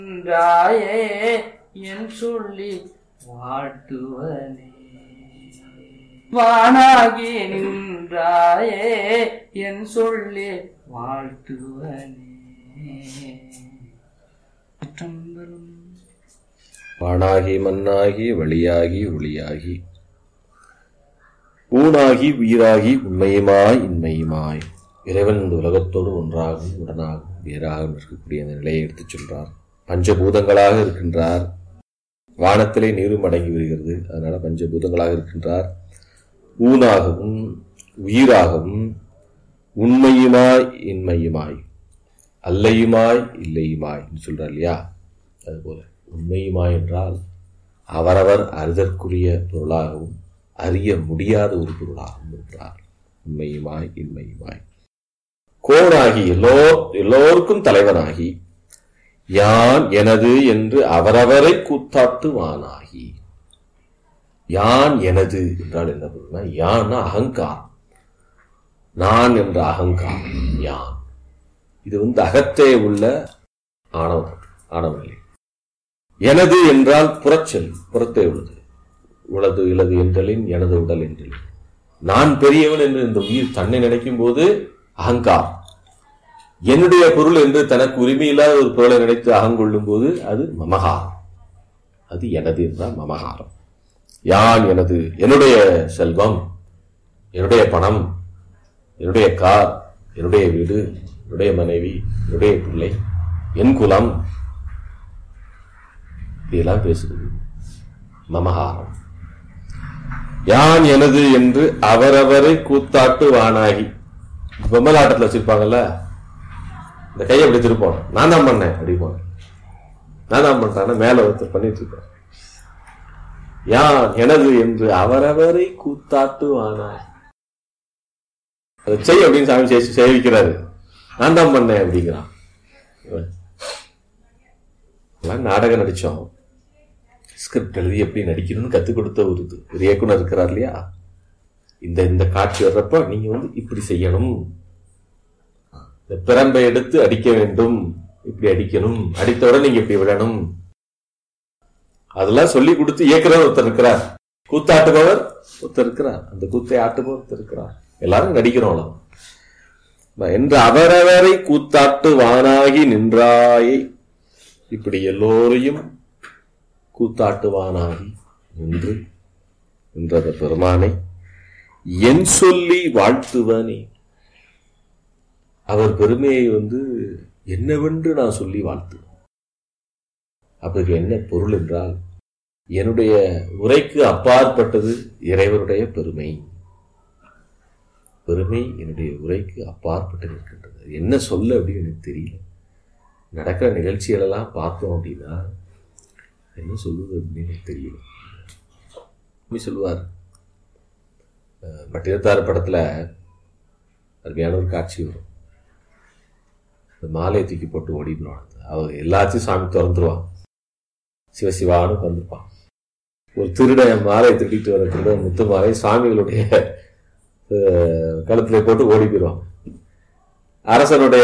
நின்றாயே என் சொல்லி வாட்டுவனே வானாகி நின்றாயே என் சொல்லி வாழ்த்துவனே சிற்றம்பலம். வானாகி மண்ணாகி வழியாகி ஒளியாகி ஊனாகி உயிராகி உண்மையுமாய் இன்மையுமாய் இறைவன் இந்த உலகத்தோடு ஒன்றாகவும் உடனாகவும் வேறாகவும் இருக்கக்கூடிய அந்த நிலையை எடுத்துச் சொல்றார் பஞ்சபூதங்களாக இருக்கின்றார் வானத்திலே நீரும் அடங்கி வருகிறது அதனால பஞ்சபூதங்களாக இருக்கின்றார் ஊனாகவும் உயிராகவும் உண்மையுமாய் இன்மையுமாய் அல்லையுமாய் இல்லையுமாய் என்று சொல்றார் இல்லையா அதுபோல உண்மையுமாய் என்றால் அவரவர் அறிதற்குரிய பொருளாகவும் அறிய முடியாத ஒரு பொருளாகவும் இருக்கிறார் உண்மையுமாய் இன்மையுமாய் கோனாகி எல்லோ எல்லோருக்கும் தலைவனாகி யான் எனது என்று அவரவரை கூத்தாட்டுவானாகி யான் எனது என்றால் என்ன பொருள்னா யான்னா அகங்காரம் நான் என்ற அகங்காரம் யான் இது வந்து அகத்தே உள்ள ஆணவம் ஆணவநிலை எனது என்றால் புறச்சொல் புறத்தே உள்ளது உளது இலது என்றலின் எனது உடல் என்றலின் நான் பெரியவன் என்று இந்த உயிர் தன்னை நினைக்கும் போது அகங்கார் என்னுடைய பொருள் என்று தனக்கு உரிமையில்லாத ஒரு பொருளை நினைத்து அகங்கொள்ளும் போது அது மமகாரம் அது எனது என்றால் மமகாரம் யான் எனது என்னுடைய செல்வம் என்னுடைய பணம் என்னுடைய கார் என்னுடைய வீடு என்னுடைய மனைவி என்னுடைய பிள்ளை என் குலம் இதெல்லாம் பேசுகிறது மமகாரம் யான் எனது என்று அவரவரை கூத்தாட்டு வானாகி பொம்மலாட்டத்தில் வச்சிருப்பாங்கல்ல இந்த கையை அப்படி திருப்போம் நான் தான் பண்ணேன் அப்படி போனேன் நான் தான் பண்றேன் மேல ஒருத்தர் பண்ணிட்டு இருக்கேன் யான் எனது என்று அவரவரை கூத்தாட்டு வானாகி அதை செய் அப்படின்னு சாமி செய்ய- செய்விக்கிறாரு நான் தான் பண்ணேன் அப்படிங்கிறான் இவன். எல்லாம் நாடகம் நடிச்சோம் ஸ்கிரிப்ட் எழுதி எப்படி நடிக்கணும்னு கத்துக் கொடுத்த ஒரு இது ஒரு இயக்குனர் இருக்கிறார் இல்லையா இந்த இந்த காட்சி வர்றப்ப நீங்க வந்து இப்படி செய்யணும் இந்த பிரம்பை எடுத்து அடிக்க வேண்டும் இப்படி அடிக்கணும் அடித்தவுடன் நீங்க இப்படி விடணும் அதெல்லாம் சொல்லி கொடுத்து இயக்குனர் ஒருத்தர் இருக்கிறார் கூத்தாட்டுபவர் ஒருத்தர் இருக்கிறார் அந்த கூத்தை ஆட்டுபவர் ஒருத்தர் இருக்கிறார் எல்லாரும் நடிக்கிறோம் அவ்வளவுதான். என்று அவரவரை கூத்தாட்டு வானாகி நின்றாயை இப்படி எல்லோரையும் கூத்தாட்டுவானாகி நின்று நின்றத பெருமானை என் சொல்லி வாழ்த்துவனே அவர் பெருமையை வந்து என்னவென்று நான் சொல்லி வாழ்த்துவேன் அப்படி என்ன பொருள் என்றால் என்னுடைய உரைக்கு அப்பாற்பட்டது இறைவனுடைய பெருமை பெருமை என்னுடைய உரைக்கு அப்பாற்பட்டு நிற்கின்றது அது என்ன சொல்ல அப்படின்னு எனக்கு தெரியல நடக்கிற நிகழ்ச்சிகளெல்லாம் பார்த்தோம் அப்படின்னா என்ன சொல்லுவது அப்படின்னு எனக்கு தெரியல உண்மை சொல்லுவார் அஹ் பட்டினத்தார் படத்துல அருமையான ஒரு காட்சி வரும் இந்த மாலையை தூக்கி போட்டு ஓடிடுவான் அவர் எல்லாத்தையும் சாமி திறந்துருவான் சிவசிவான்னு வந்திருப்பான் ஒரு திருடன் மாலையை திருடிட்டு வர திருடன் முத்து மாலை சாமிகளுடைய அஹ், கழுத்துல போட்டு ஓடி போயிடுவான் அரசனுடைய